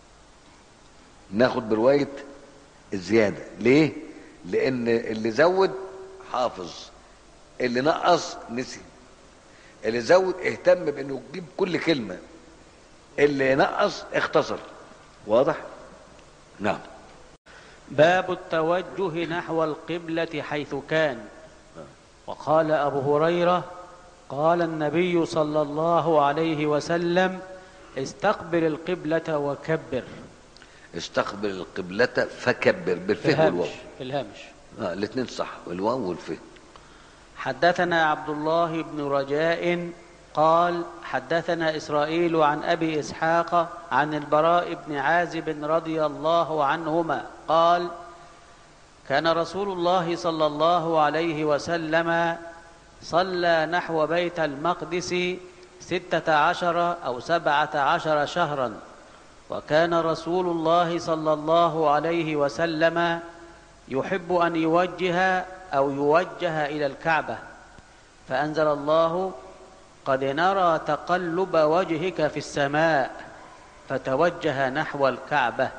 ناخذ بروايه الزياده ليه لان اللي زود حافظ اللي نقص نسي اللي زود اهتم بانه يجيب كل كلمه اللي نقص اختصر واضح نعم باب التوجه نحو القبلة حيث كان وقال أبو هريرة قال النبي صلى الله عليه وسلم استقبل القبلة وكبر استقبل القبلة فكبر في بالفه والواو الهامش في الهامش اه الاثنين صح الواو والفه حدثنا عبد الله بن رجاء قال حدثنا إسرائيل عن أبي إسحاق عن البراء بن عازب رضي الله عنهما قال كان رسول الله صلى الله عليه وسلم صلى نحو بيت المقدس ستة عشر أو سبعة عشر شهرا وكان رسول الله صلى الله عليه وسلم يحب أن يوجه أو يوجه إلى الكعبة فأنزل الله قد نرى تقلب وجهك في السماء فتوجه نحو الكعبة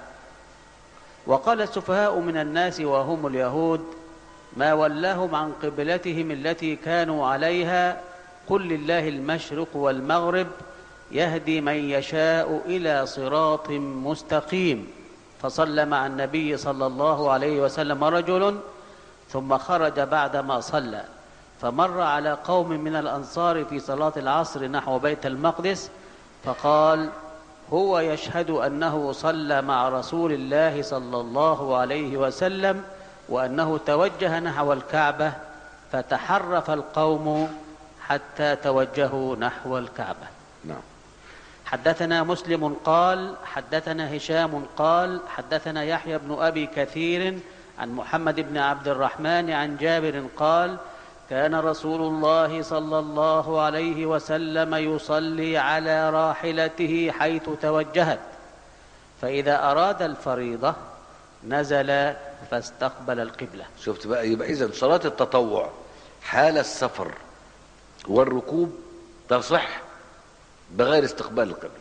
وقال السفهاء من الناس وهم اليهود ما ولاهم عن قبلتهم التي كانوا عليها قل لله المشرق والمغرب يهدي من يشاء إلى صراط مستقيم فصلى مع النبي صلى الله عليه وسلم رجل ثم خرج بعدما صلى فمر على قوم من الأنصار في صلاة العصر نحو بيت المقدس فقال هو يشهد أنه صلى مع رسول الله صلى الله عليه وسلم وأنه توجه نحو الكعبة فتحرف القوم حتى توجهوا نحو الكعبة نعم حدثنا مسلم قال حدثنا هشام قال حدثنا يحيى بن ابي كثير عن محمد بن عبد الرحمن عن جابر قال كان رسول الله صلى الله عليه وسلم يصلي على راحلته حيث توجهت فاذا اراد الفريضه نزل فاستقبل القبله شفت بقى يبقى اذا صلاة التطوع حال السفر والركوب تصح بغير استقبال القبلة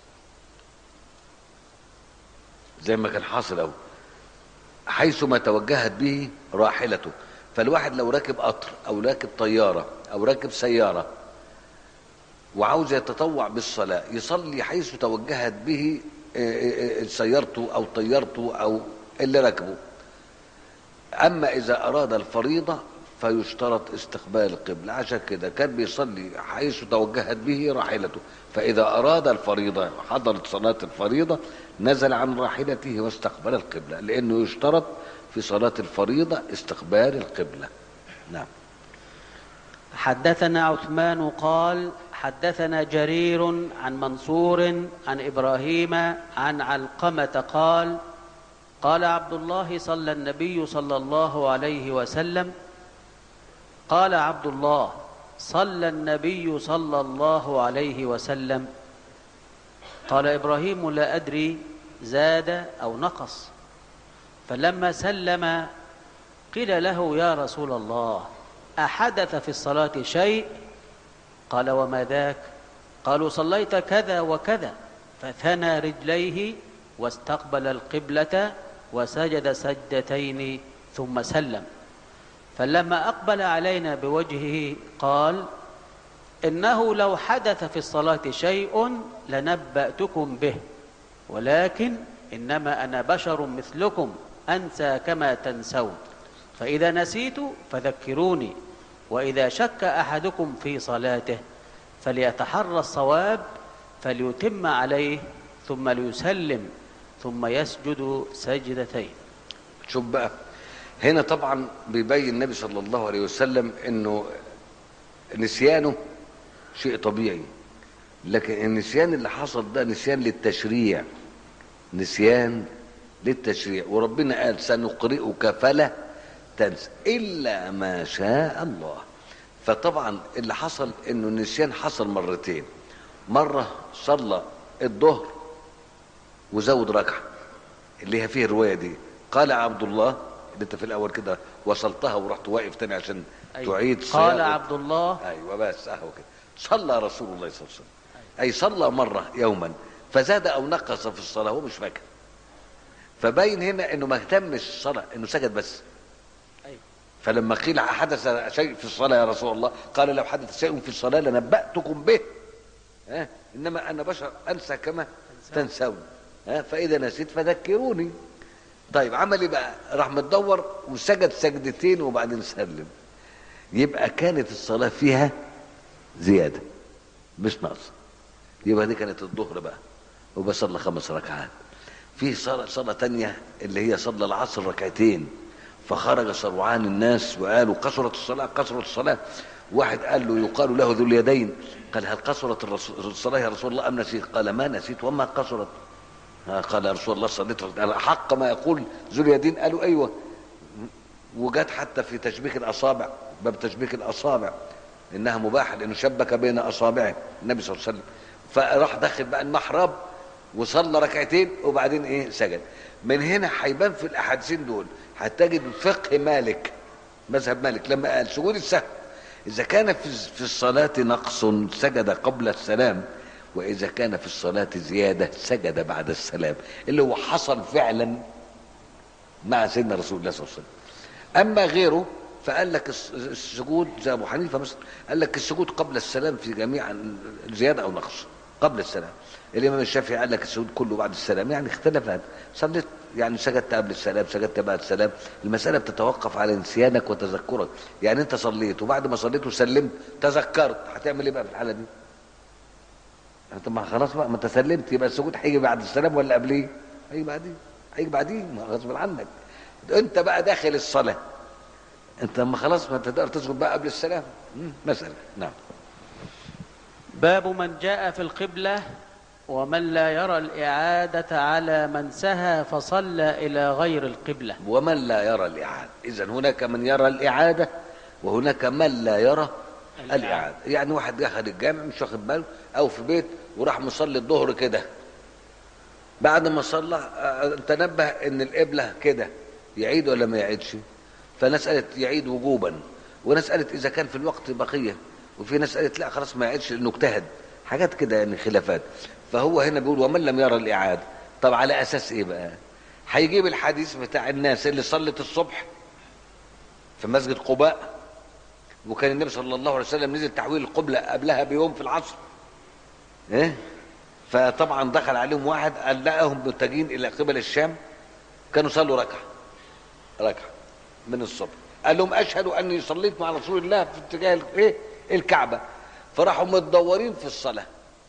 زي ما كان حاصل اهو حيثما توجهت به راحلته فالواحد لو راكب قطر او راكب طيارة او راكب سيارة وعاوز يتطوع بالصلاة يصلي حيث توجهت به آه، آه، آه، سيارته او طيارته او اللي ركبه اما اذا اراد الفريضه فيشترط استقبال القبلة عشان كده كان بيصلي حيث توجهت به راحلته فإذا أراد الفريضة حضرت صلاة الفريضة نزل عن راحلته واستقبل القبلة لأنه يشترط في صلاة الفريضة استقبال القبلة نعم حدثنا عثمان قال حدثنا جرير عن منصور عن ابراهيم عن علقمه قال قال عبد الله صلى النبي صلى الله عليه وسلم قال عبد الله صلى النبي صلى الله عليه وسلم قال ابراهيم لا ادري زاد او نقص فلما سلم قيل له يا رسول الله احدث في الصلاه شيء قال وما ذاك قالوا صليت كذا وكذا فثنى رجليه واستقبل القبلة وسجد سجدتين ثم سلم فلما أقبل علينا بوجهه قال إنه لو حدث في الصلاة شيء لنبأتكم به ولكن إنما أنا بشر مثلكم أنسى كما تنسون فإذا نسيت فذكروني وإذا شك أحدكم في صلاته فليتحرى الصواب فليتم عليه ثم ليسلم ثم يسجد سجدتين شوف بقى هنا طبعا بيبين النبي صلى الله عليه وسلم انه نسيانه شيء طبيعي لكن النسيان اللي حصل ده نسيان للتشريع نسيان للتشريع وربنا قال سنقرئك فلا تنسى الا ما شاء الله فطبعا اللي حصل انه النسيان حصل مرتين مره صلى الظهر وزود ركعه اللي هي فيه الروايه دي قال عبد الله اللي انت في الاول كده وصلتها ورحت واقف تاني عشان أيوة. تعيد قال صياغة. عبد الله ايوه بس اهو كده صلى رسول الله صلى الله عليه وسلم اي صلى مره يوما فزاد او نقص في الصلاه هو مش فاكر فباين هنا انه ما اهتمش الصلاه انه سجد بس أيوة. فلما قيل حدث شيء في الصلاه يا رسول الله قال لو حدث شيء في الصلاه لنبأتكم به ها انما انا بشر انسى كما تنسون ها فاذا نسيت فذكروني طيب عمل ايه بقى راح متدور وسجد سجدتين وبعدين سلم يبقى كانت الصلاه فيها زياده مش ناقصه يبقى دي كانت الظهر بقى وبصلى خمس ركعات في صلاة صلاة تانية اللي هي صلى العصر ركعتين فخرج سرعان الناس وقالوا قصرت الصلاة قصرت الصلاة واحد قال له يقال له ذو اليدين قال هل قصرت الرسول- الصلاة يا رسول الله أم نسيت قال ما نسيت وما قصرت ها، قال يا رسول الله صليت قال حق ما يقول ذو اليدين قالوا أيوة وجت حتى في تشبيك الأصابع باب تشبيك الأصابع إنها مباحة لأنه شبك بين أصابعه النبي صلى الله عليه وسلم فراح دخل بقى المحراب وصلى ركعتين وبعدين ايه سجد من هنا هيبان في الاحاديثين دول هتجد فقه مالك مذهب مالك لما قال سجود السهو اذا كان في في الصلاه نقص سجد قبل السلام واذا كان في الصلاه زياده سجد بعد السلام اللي هو حصل فعلا مع سيدنا رسول الله صلى الله عليه وسلم اما غيره فقال لك الس- السجود زي ابو حنيفه مثلا قال لك السجود قبل السلام في جميع زياده او نقص قبل السلام الامام الشافعي قال لك السجود كله بعد السلام يعني اختلف هذا صليت يعني سجدت قبل السلام سجدت بعد السلام المساله بتتوقف على نسيانك وتذكرك يعني انت صليت وبعد ما صليت وسلمت تذكرت هتعمل ايه بقى في الحاله دي انت ما خلاص بقى ما انت سلمت يبقى السجود هيجي بعد السلام ولا قبليه هيجي بعديه هيجي بعديه ما غصب عنك انت بقى داخل الصلاه انت ما خلاص ما تقدر تسجد بقى قبل السلام مم، مساله نعم باب من جاء في القبلة ومن لا يرى الإعادة على من سهى فصلى إلى غير القبلة ومن لا يرى الإعادة إذا هناك من يرى الإعادة وهناك من لا يرى الإعادة. الإعادة يعني واحد دخل الجامع مش واخد باله أو في بيت وراح مصلي الظهر كده بعد ما صلى آه، تنبه إن القبلة كده يعيد ولا ما يعيدش فناس قالت يعيد وجوبا وناس قالت إذا كان في الوقت بقية وفي ناس قالت لا خلاص ما يعيدش لأنه اجتهد حاجات كده يعني خلافات فهو هنا بيقول ومن لم يرى الإعادة طب على أساس إيه بقى هيجيب الحديث بتاع الناس اللي صلت الصبح في مسجد قباء وكان النبي صلى الله عليه وسلم نزل تحويل القبلة قبلها بيوم في العصر ايه فطبعا دخل عليهم واحد قال لقاهم متجهين الى قبل الشام كانوا صلوا ركعه ركعه من الصبح قال لهم اشهد اني صليت مع رسول الله في اتجاه الايه الكعبه فراحوا متدورين في الصلاه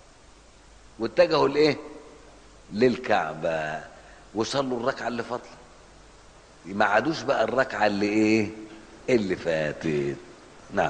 واتجهوا لايه للكعبه وصلوا الركعه اللي فاضله ما عادوش بقى الركعه اللي ايه اللي فاتت نعم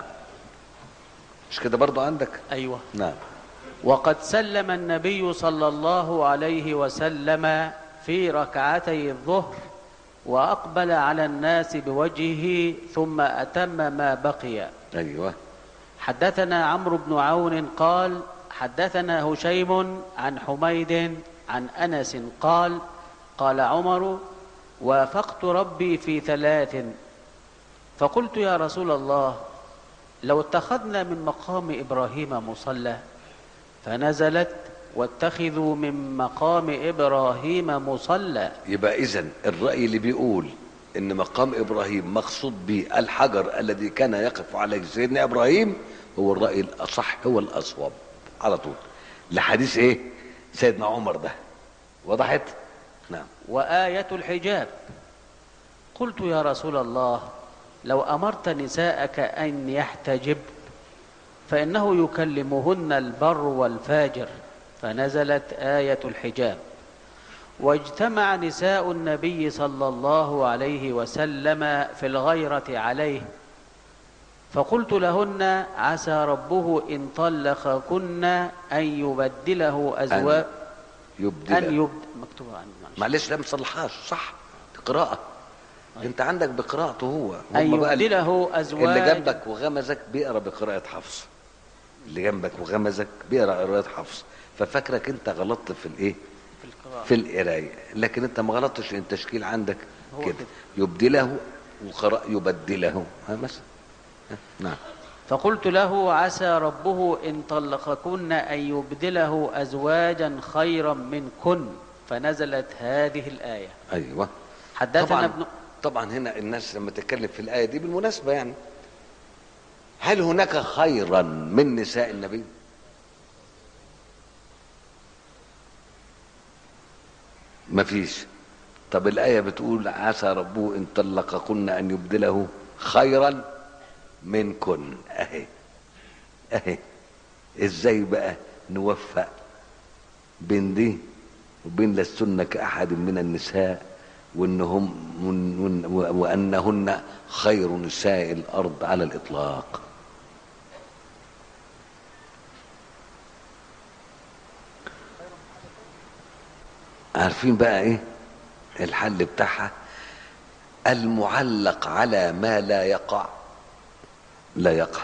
مش كده برضو عندك أيوة نعم وقد سلم النبي صلى الله عليه وسلم في ركعتي الظهر وأقبل على الناس بوجهه ثم أتم ما بقي ايوه حدثنا عمرو بن عون قال حدثنا هشيم عن حميد عن انس قال قال عمر وافقت ربي في ثلاث فقلت يا رسول الله لو اتخذنا من مقام ابراهيم مصلى فنزلت واتخذوا من مقام إبراهيم مصلى يبقى اذا الراي اللي بيقول ان مقام ابراهيم مقصود به الحجر الذي كان يقف عليه سيدنا ابراهيم هو الراي الاصح هو الاصوب على طول لحديث ايه سيدنا عمر ده وضحت نعم وآية الحجاب قلت يا رسول الله لو أمرت نساءك أن يحتجب فإنه يكلمهن البر والفاجر فنزلت آية الحجاب واجتمع نساء النبي صلى الله عليه وسلم في الغيرة عليه فقلت لهن عسى ربه إن طلقكن أن يبدله أزواج يبدل أن يبد مكتوب عن معلش. معلش لا ما تصلحهاش صح دي قراءة انت عندك بقراءته هو أن هم بقى اللي- يبدله أزواج اللي جنبك وغمزك بيقرا بقراءة حفص اللي جنبك وغمزك بيقرا قراءة حفص ففاكرك انت غلطت في الايه في القراءة في القرايه لكن انت ما غلطتش ان التشكيل عندك هو كده كده. يبدله وقراء يبدله ها مثلا ها، نعم فقلت له عسى ربه إن طلقكن أن يبدله أزواجا خيرا منكن فنزلت هذه الآية ايوه حدثنا طبعا ابن طبعا هنا الناس لما تتكلم في الايه دي بالمناسبه يعني هل هناك خيرا من نساء النبي مفيش طب الآية بتقول عسى ربه إن طلقكن أن يبدله خيرا منكن أهي أهي إزاي بقى نوفق بين دي وبين لستن كأحد من النساء وإنهم ون- ون- وأنهن خير نساء الأرض على الإطلاق عارفين بقى ايه الحل بتاعها المعلق على ما لا يقع لا يقع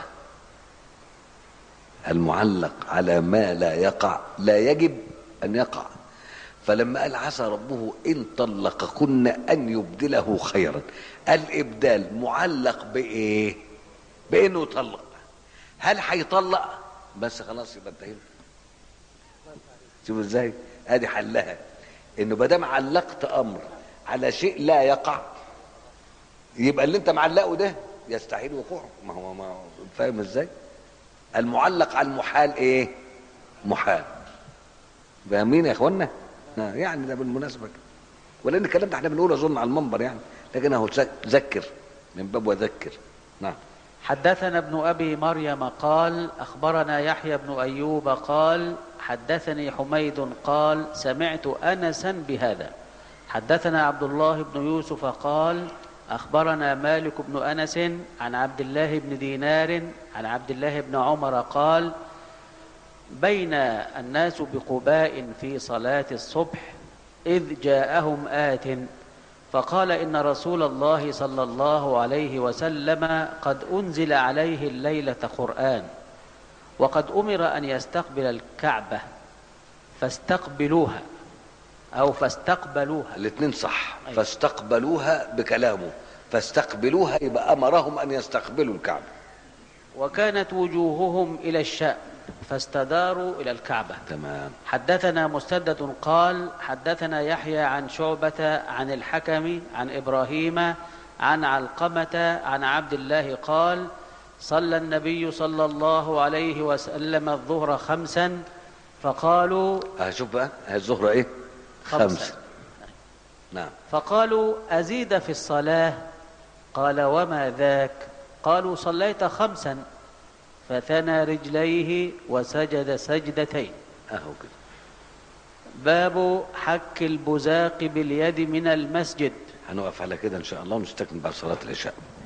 المعلق على ما لا يقع لا يجب ان يقع فلما قال عسى ربه ان طلقكن ان يبدله خيرا الابدال معلق بايه بانه يطلق هل هيطلق بس خلاص يبقى انتهينا شوف ازاي ادي حلها انه ما دام علقت امر على شيء لا يقع يبقى اللي انت معلقه ده يستحيل وقوعه ما هو ما هو فاهم ازاي المعلق على المحال ايه محال فاهمين يا اخوانا آه، يعني ده بالمناسبه كده. ولان الكلام ده احنا بنقوله اظن على المنبر يعني لكن اهو ذكر من باب وذكر نعم حدثنا ابن أبي مريم قال أخبرنا يحيى بن أيوب قال حدثني حميد قال سمعت أنسا بهذا حدثنا عبد الله بن يوسف قال أخبرنا مالك بن أنس عن عبد الله بن دينار عن عبد الله بن عمر قال بين الناس بقباء في صلاة الصبح إذ جاءهم آت فقال إن رسول الله صلى الله عليه وسلم قد أنزل عليه الليلة قرآن وقد أمر أن يستقبل الكعبة فاستقبلوها أو فاستقبلوها الاثنين صح أيوة. فاستقبلوها بكلامه فاستقبلوها يبقى امرهم ان يستقبلوا الكعبه وكانت وجوههم إلى الشام فاستداروا إلى الكعبة تمام حدثنا مسدد قال حدثنا يحيى عن شعبة عن الحكم عن إبراهيم عن علقمة عن عبد الله قال صلى النبي صلى الله عليه وسلم الظهر خمسا فقالوا هشوف بقى هي الظهر ايه خمسا خمس نعم فقالوا أزيد في الصلاة قال وما ذاك قالوا صليت خمسا فثنى رجليه وسجد سجدتين اهو كده باب حك البزاق باليد من المسجد هنقف على كده ان شاء الله ونستكمل بعد صلاه العشاء